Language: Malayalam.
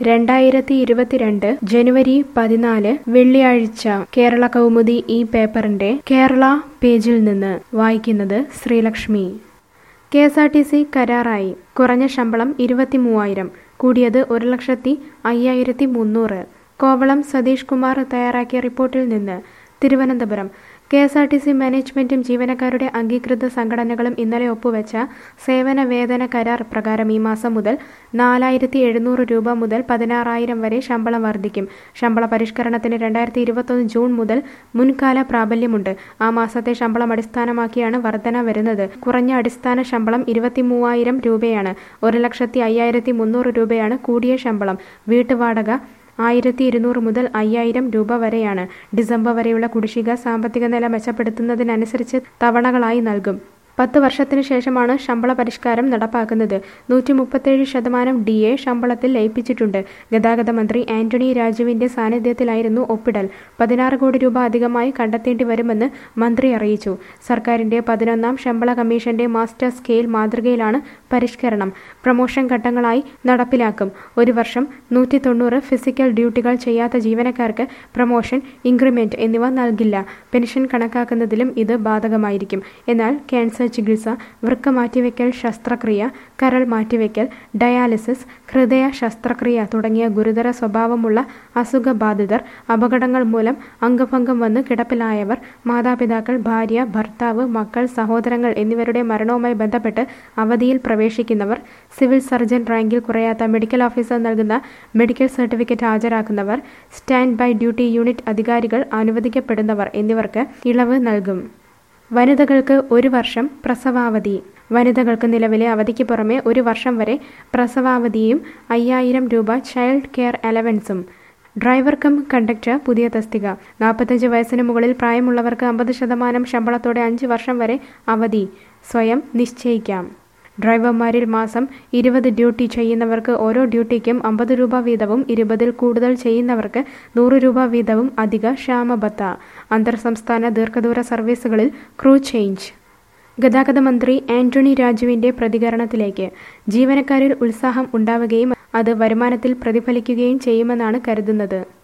രണ്ടായിരത്തി ഇരുപത്തിരണ്ട് ജനുവരി പതിനാല് വെള്ളിയാഴ്ച കേരള കൗമുദി ഈ പേപ്പറിന്റെ കേരള പേജിൽ നിന്ന് വായിക്കുന്നത് Sreelakshmi K S R T C കരാറായി കുറഞ്ഞ ശമ്പളം ഇരുപത്തി മൂവായിരം കൂടിയത് ഒരു ലക്ഷത്തി അയ്യായിരത്തി മുന്നൂറ് കോവളം സതീഷ് കുമാർ തയ്യാറാക്കിയ റിപ്പോർട്ടിൽ നിന്ന് Thiruvananthapuram K S R T C മാനേജ്മെന്റും ജീവനക്കാരുടെ അംഗീകൃത സംഘടനകളും ഇന്നലെ ഒപ്പുവെച്ച സേവന വേതന കരാർ പ്രകാരം ഈ മാസം മുതൽ നാലായിരത്തി എഴുന്നൂറ് രൂപ മുതൽ പതിനാറായിരം വരെ ശമ്പളം വർദ്ധിക്കും ശമ്പള പരിഷ്കരണത്തിന് രണ്ടായിരത്തി ഇരുപത്തൊന്ന് ജൂൺ മുതൽ മുൻകാല പ്രാബല്യമുണ്ട് ആ മാസത്തെ ശമ്പളം അടിസ്ഥാനമാക്കിയാണ് വർധന വരുന്നത് കുറഞ്ഞ അടിസ്ഥാന ശമ്പളം ഇരുപത്തി മൂവായിരം രൂപയാണ് ഒരു ലക്ഷത്തി അയ്യായിരത്തി മുന്നൂറ് രൂപയാണ് കൂടിയ ശമ്പളം വീട്ടുവാടക ആയിരത്തി ഇരുന്നൂറ് മുതൽ അയ്യായിരം രൂപ വരെയാണ് ഡിസംബർ വരെയുള്ള കുടിശ്ശിക സാമ്പത്തിക നില മെച്ചപ്പെടുത്തുന്നതിനനുസരിച്ച് തവണകളായി നൽകും പത്ത് വർഷത്തിനു ശേഷമാണ് ശമ്പള പരിഷ്കാരം നടപ്പാക്കുന്നത് നൂറ്റി മുപ്പത്തേഴ് ശതമാനം ഡി എ ശമ്പളത്തിൽ ലയിപ്പിച്ചിട്ടുണ്ട് ഗതാഗത മന്ത്രി ആന്റണി രാജുവിന്റെ സാന്നിധ്യത്തിലായിരുന്നു ഒപ്പിടൽ പതിനാറ് കോടി രൂപ അധികമായി കണ്ടെത്തേണ്ടി വരുമെന്ന് മന്ത്രി അറിയിച്ചു സർക്കാരിന്റെ പതിനൊന്നാം ശമ്പള കമ്മീഷന്റെ മാസ്റ്റർ സ്കെയിൽ മാതൃകയിലാണ് പരിഷ്കരണം പ്രമോഷൻ ഘട്ടങ്ങളായി നടപ്പിലാക്കും ഒരു വർഷം നൂറ്റി തൊണ്ണൂറ് ഫിസിക്കൽ ഡ്യൂട്ടികൾ ചെയ്യാത്ത ജീവനക്കാർക്ക് പ്രമോഷൻ ഇൻക്രിമെന്റ് എന്നിവ നൽകില്ല പെൻഷൻ കണക്കാക്കുന്നതിലും ഇത് ബാധകമായിരിക്കും എന്നാൽ ക്യാൻസർ ചികിത്സ വൃക്ക മാറ്റിവെക്കൽ ശസ്ത്രക്രിയ കരൾ മാറ്റിവെക്കൽ ഡയാലിസിസ് ഹൃദയ ശസ്ത്രക്രിയ തുടങ്ങിയ ഗുരുതര സ്വഭാവമുള്ള അസുഖബാധിതർ അപകടങ്ങൾ മൂലം അംഗഭംഗം വന്ന് കിടപ്പിലായവർ മാതാപിതാക്കൾ ഭാര്യ ഭർത്താവ് മക്കൾ സഹോദരങ്ങൾ എന്നിവരുടെ മരണവുമായി ബന്ധപ്പെട്ട് അവധിയിൽ പ്രവേശിക്കുന്നവർ സിവിൽ സർജൻ റാങ്കിൽ കുറയാത്ത മെഡിക്കൽ ഓഫീസർ നൽകുന്ന മെഡിക്കൽ സർട്ടിഫിക്കറ്റ് ഹാജരാക്കുന്നവർ സ്റ്റാൻഡ് ബൈ ഡ്യൂട്ടി യൂണിറ്റ് അധികാരികൾ അനുവദിക്കപ്പെടുന്നവർ എന്നിവർക്ക് ഇളവ് നൽകും വനിതകൾക്ക് ഒരു വർഷം പ്രസവാവധി വനിതകൾക്ക് നിലവിലെ അവധിക്ക് പുറമെ ഒരു വർഷം വരെ പ്രസവാവധിയും അയ്യായിരം രൂപ ചൈൽഡ് കെയർ അലവൻസും ഡ്രൈവർ കം കണ്ടക്ടർ പുതിയ തസ്തിക നാൽപ്പത്തഞ്ച് വയസ്സിന് മുകളിൽ പ്രായമുള്ളവർക്ക് അമ്പത് ശതമാനം ശമ്പളത്തോടെ അഞ്ച് വർഷം വരെ അവധി സ്വയം നിശ്ചയിക്കാം ഡ്രൈവർമാരിൽ മാസം ഇരുപത് ഡ്യൂട്ടി ചെയ്യുന്നവർക്ക് ഓരോ ഡ്യൂട്ടിക്കും അമ്പത് രൂപ വീതവും ഇരുപതിൽ കൂടുതൽ ചെയ്യുന്നവർക്ക് നൂറ് രൂപ വീതവും അധിക ക്ഷാമബത്ത അന്തർ സംസ്ഥാന ദീർഘദൂര സർവീസുകളിൽ ക്രൂ ചേഞ്ച് ഗതാഗത മന്ത്രി ആന്റണി രാജുവിന്റെ പ്രതികരണത്തിലേക്ക് ജീവനക്കാരിൽ ഉത്സാഹം ഉണ്ടാവുകയും അത് വരുമാനത്തിൽ പ്രതിഫലിക്കുകയും ചെയ്യുമെന്നാണ് കരുതുന്നത്